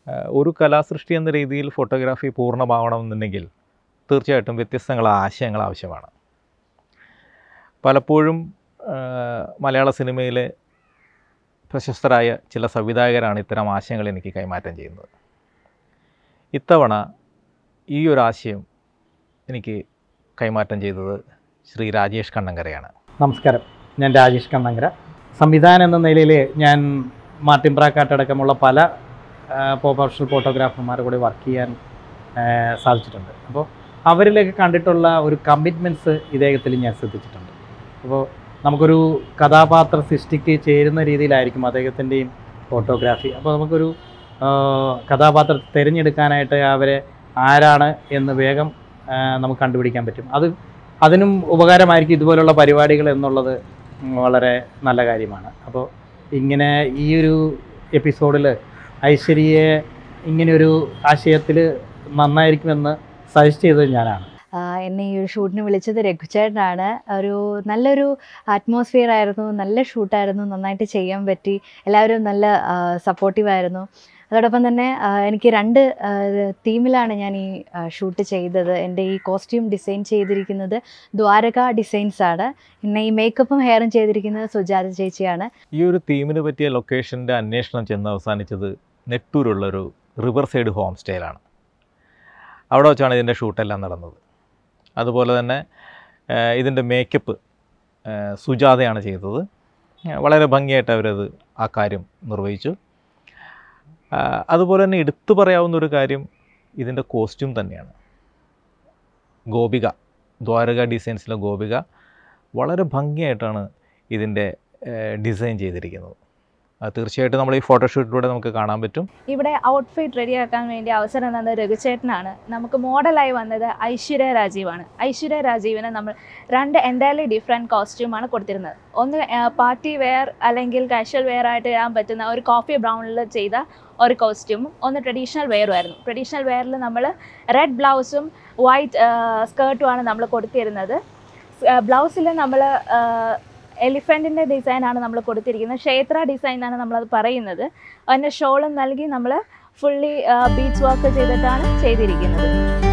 ഏഹ് ഒരു കലാസൃഷ്ടി എന്ന രീതിയിൽ ഫോട്ടോഗ്രാഫി പൂർണ്ണമാവണമെന്നുണ്ടെങ്കിൽ തീർച്ചയായിട്ടും വ്യത്യസ്തങ്ങളായ ആശയങ്ങൾ ആവശ്യമാണ് പലപ്പോഴും ഏഹ് മലയാള സിനിമയിലെ പ്രശസ്തരായ ചില സംവിധായകരാണ് ഇത്തരം ആശയങ്ങൾ എനിക്ക് കൈമാറ്റം ചെയ്യുന്നത് ഇത്തവണ ഈ ഒരു ആശയം എനിക്ക് കൈമാറ്റം ചെയ്തത് ശ്രീ രാജേഷ് കണ്ണങ്കരയാണ് നമസ്കാരം ഞാൻ രാജേഷ് കണ്ണങ്കര സംവിധാനം എന്ന നിലയിൽ ഞാൻ മാർട്ടിൻ പ്രാക്കാട്ട് അടക്കമുള്ള പല പ്രൊഫഷണൽ ഫോട്ടോഗ്രാഫർമാരുടെ കൂടെ വർക്ക് ചെയ്യാൻ ആ, സാധിച്ചിട്ടുണ്ട് അപ്പോൾ അവരിലേക്ക് കണ്ടിട്ടുള്ള ഒരു കമ്മിറ്റ്മെൻറ്റ്സ് ഇദ്ദേഹത്തിൽ ഞാൻ ശ്രദ്ധിച്ചിട്ടുണ്ട് അപ്പോൾ നമുക്കൊരു കഥാപാത്ര സൃഷ്ടിക്ക് ചേരുന്ന രീതിയിലായിരിക്കും അദ്ദേഹത്തിൻ്റെയും ഫോട്ടോഗ്രാഫി അപ്പോൾ നമുക്കൊരു ആ, കഥാപാത്രത്തെ തിരഞ്ഞെടുക്കാനായിട്ട് അവരെ ആരാണ് എന്ന് വേഗം ആ, നമുക്ക് കണ്ടുപിടിക്കാൻ പറ്റും അത് അതിനും ഉപകാരമായിരിക്കും ഇതുപോലുള്ള പരിപാടികൾ എന്നുള്ളത് വളരെ നല്ല കാര്യമാണ് അപ്പോൾ ഇങ്ങനെ ഈ ഒരു എപ്പിസോഡിൽ ഐശ്വര്യയെ ഇങ്ങനെയൊരു ആശയത്തിൽ നന്നായിരിക്കുമെന്ന് സജസ്റ്റ് ചെയ്തത് ഞാനാണ് ആഹ് എന്നെ ഈ ഒരു ഷൂട്ടിന് വിളിച്ചത് രഘുചേട്ടനാണ് ഒരു നല്ലൊരു അറ്റ്മോസ്ഫിയർ ആയിരുന്നു നല്ല ഷൂട്ടായിരുന്നു നന്നായിട്ട് ചെയ്യാൻ പറ്റി എല്ലാവരും നല്ല സപ്പോർട്ടീവ് ആയിരുന്നു അതോടൊപ്പം തന്നെ ആഹ് എനിക്ക് രണ്ട് തീമിലാണ് ഞാൻ ഈ ഷൂട്ട് ചെയ്തത് എൻ്റെ ഈ കോസ്റ്റ്യൂം ഡിസൈൻ ചെയ്തിരിക്കുന്നത് ദ്വാരക ഡിസൈൻസ് ആണ് പിന്നെ ഈ മേക്കപ്പും ഹെയറും ചെയ്തിരിക്കുന്നത് സുജാത ചേച്ചിയാണ് ഈ ഒരു തീമിന് പറ്റിയ ലൊക്കേഷൻ്റെ അന്വേഷണം ചെന്ന് അവസാനിച്ചത് നെട്ടൂരുള്ളൊരു റിവർ സൈഡ് ഹോം സ്റ്റേയിലാണ് അവിടെ വെച്ചാണ് ഇതിൻ്റെ ഷൂട്ടെല്ലാം നടന്നത് അതുപോലെ തന്നെ ഏഹ്, ഇതിൻ്റെ മേക്കപ്പ് ഏഹ്, സുജാതയാണ് ചെയ്തത് ഏഹ്, വളരെ ഭംഗിയായിട്ട് അവരത് ആ കാര്യം നിർവഹിച്ചു ആഹ്, അതുപോലെ തന്നെ എടുത്തു പറയാവുന്ന ഒരു കാര്യം ഇതിൻ്റെ കോസ്റ്റ്യൂം തന്നെയാണ് ഗോപിക ദ്വാരക ഡിസൈൻസിലെ ഗോപിക വളരെ ഭംഗിയായിട്ടാണ് ഇതിൻ്റെ ഡിസൈൻ ചെയ്തിരിക്കുന്നത് അത് തീർച്ചയായിട്ടും നമ്മൾ ഈ ഫോട്ടോഷൂട്ടിലൂടെ നമുക്ക് കാണാൻ പറ്റും ഇവിടെ ഔട്ട്ഫിറ്റ് റെഡിയാക്കാൻ വേണ്ടി അവസരം തന്നത് രഘുചേട്ടനാണ് നമുക്ക് മോഡലായി വന്നത് ഐശ്വര്യ രാജീവാണ് ഐശ്വര്യ രാജീവിന് നമ്മൾ രണ്ട് എൻ്റയർലി ഡിഫറെൻറ്റ് കോസ്റ്റ്യൂമാണ് കൊടുത്തിരുന്നത് ഒന്ന് പാർട്ടി വെയർ അല്ലെങ്കിൽ കാഷ്വൽ വെയർ ആയിട്ട് ഇടാൻ പറ്റുന്ന ഒരു കോഫി ബ്രൗണിൽ ചെയ്ത ഒരു കോസ്റ്റ്യൂമും ഒന്ന് ട്രഡീഷണൽ വെയറും ആയിരുന്നു ട്രഡീഷണൽ വെയറിൽ നമ്മൾ റെഡ് ബ്ലൗസും വൈറ്റ് സ്കേർട്ടുമാണ് നമ്മൾ കൊടുത്തിരുന്നത് ബ്ലൗസിൽ നമ്മൾ എലിഫൻറ്റിൻ്റെ ഡിസൈനാണ് നമ്മൾ കൊടുത്തിരിക്കുന്നത് ക്ഷേത്ര ഡിസൈൻ എന്നാണ് നമ്മളത് പറയുന്നത് അതിൻ്റെ ഷോളും നൽകി നമ്മൾ ഫുള്ളി ബീച്ച് വർക്ക് ചെയ്തിട്ടാണ് ചെയ്തിരിക്കുന്നത്